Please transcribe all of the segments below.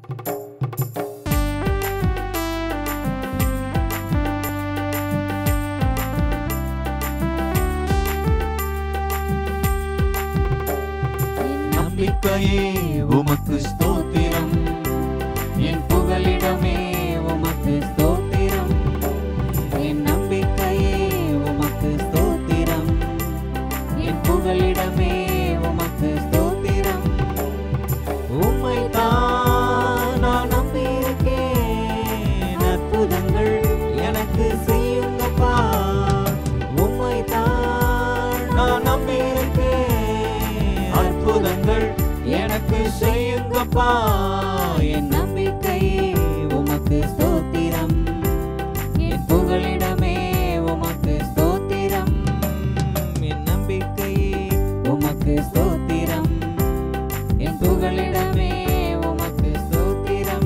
நம்பிக்கையே உமக்கு ஸ்தோத்திரம் என் புகலிடமே உமக்கு ஸ்தோத்திரம் என் நம்பிக்கையே உமக்கு ஸ்தோத்திரம் என் புகலிடமே உமக்கு ஸ்தோத்திரம் உம்மை தான் நான் நம்பியிருக்கேன் அற்புதங்கள் எனக்கு செய்யுங்கப்பா உம்மை தான் நான் நம்பியிருக்கேன் அற்புதங்கள் எனக்கு செய்யுங்கப்பா என் நம்பிக்கையே உமக்கு ஸ்தோத்திரம் என் புகலிடமே உமக்கு ஸ்தோத்திரம் என் நம்பிக்கையே உமக்கு ஸ்தோத்திரம் என் புகலிடமே உமக்கு ஸ்தோத்திரம்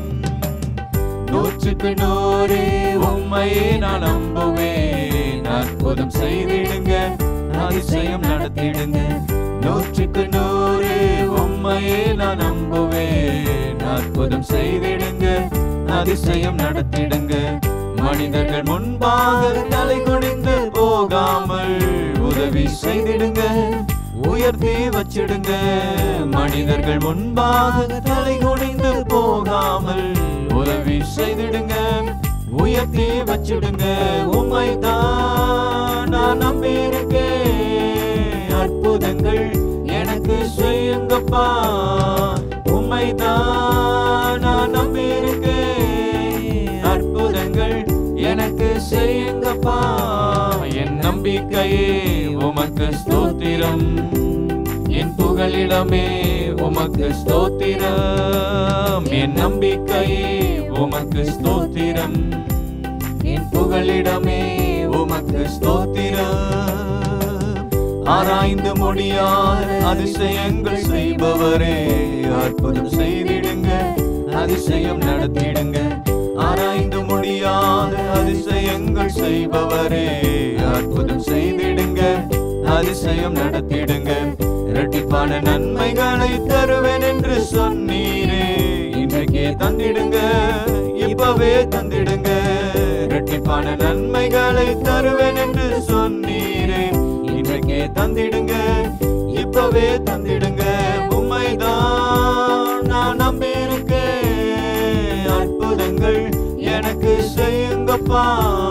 நூற்றுக்கு நூறு உம்மையே நான் நம்புவேன் அற்புதம் செய்திடுங்க அதிசயம் நடத்திடுங்க நூற்றுக்கு நூறு உம்மையே நான் நம்புவேன் அற்புதம் செய்திடுங்க அதிசயம் நடத்திடுங்க மனிதர்கள் முன்பாக தலை குனிந்து போகாமல் உதவி செய்திடுங்க உயர்த்தி வச்சிடுங்க மனிதர்கள் முன்பாக தலை குனிந்து போகாமல் உதவி செய்திடுங்க உயர்த்தி வச்சிடுங்க உம்மை தான் நான் நம்பியிருக்கேன் அற்புதங்கள் எனக்கு செய்யுங்கப்பா உம்மை தான் நான் நம்பியிருக்கேன் அற்புதங்கள் எனக்கு செய்யுங்கப்பா என் நம்பிக்கையே உமக்கு ஸ்தோத்திரம் என் புகலிடமே உமக்கு ஸ்தோத்திரம் என் நம்பிக்கையே உமக்கு ஸ்தோத்திரம் என் புகலிடமே உமக்கு ஸ்தோத்திரம் ஆராய்ந்து முடியாத அதிசயங்கள் செய்பவரே அற்புதம் செய்திடுங்க அதிசயம் நடத்திடுங்க ஆராய்ந்து முடியாத அதிசயங்கள் செய்பவரே அற்புதம் செய்திடுங்க அதிசயம் நடத்திடுங்க இரட்டிப்பான நன்மைகளை தருவேன் என்று சொன்னீரே இன்றைக்கே தந்திடுங்க இப்பவே தந்திடுங்க இரட்டிப்பான நன்மைகளை தருவேன் என்று சொன்னீரே இன்றைக்கே தந்திடுங்க இப்பவே தந்திடுங்க உம்மைதான் நான் நம்பியிருக்கேன் அற்புதங்கள் எனக்கு செய்யுங்கப்பா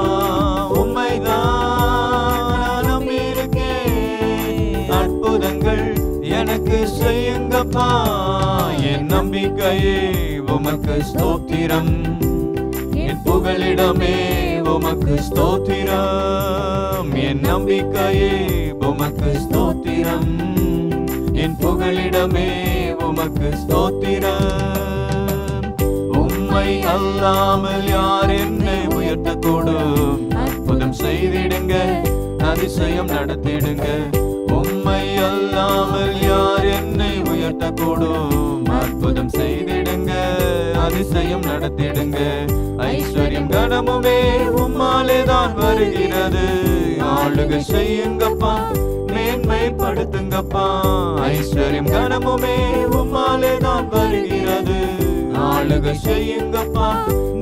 உம்மைதான் நான் நம்பியிருக்கேன் அற்புதங்கள் எனக்கு செய்யுங்கப்பா என் நம்பிக்கையே உமக்கு ஸ்தோத்திரம் என் புகலிடமே உமக்கு ஸ்தோத்திரம் என் நம்பிக்கையே உமக்கு ஸ்தோத்திரம் என் புகலிடமே உமக்கு ஸ்தோத்திரம் உம்மை அல்லாமல் யார் என்னை உயர்த்தக்கூடும் அற்புதம் செய்திடுங்க அதிசயம் நடத்திடுங்க உம்மை அல்லாமல் யார் என்னை உயர்த்தக்கூடும் அற்புதம் செய்திடுங்க அதிசயம் நடத்திடுங்க ஐஸ்வர்யம் கனமுமே உம்மாலே தான் வருகிறது ஆளுகை செய்யுங்கப்பா மேன்மைப்படுத்துங்கப்பா ஐஸ்வர்யம் கனமுமே உம்மாலே தான் வருகிறது ஆளுகை செய்யுங்கப்பா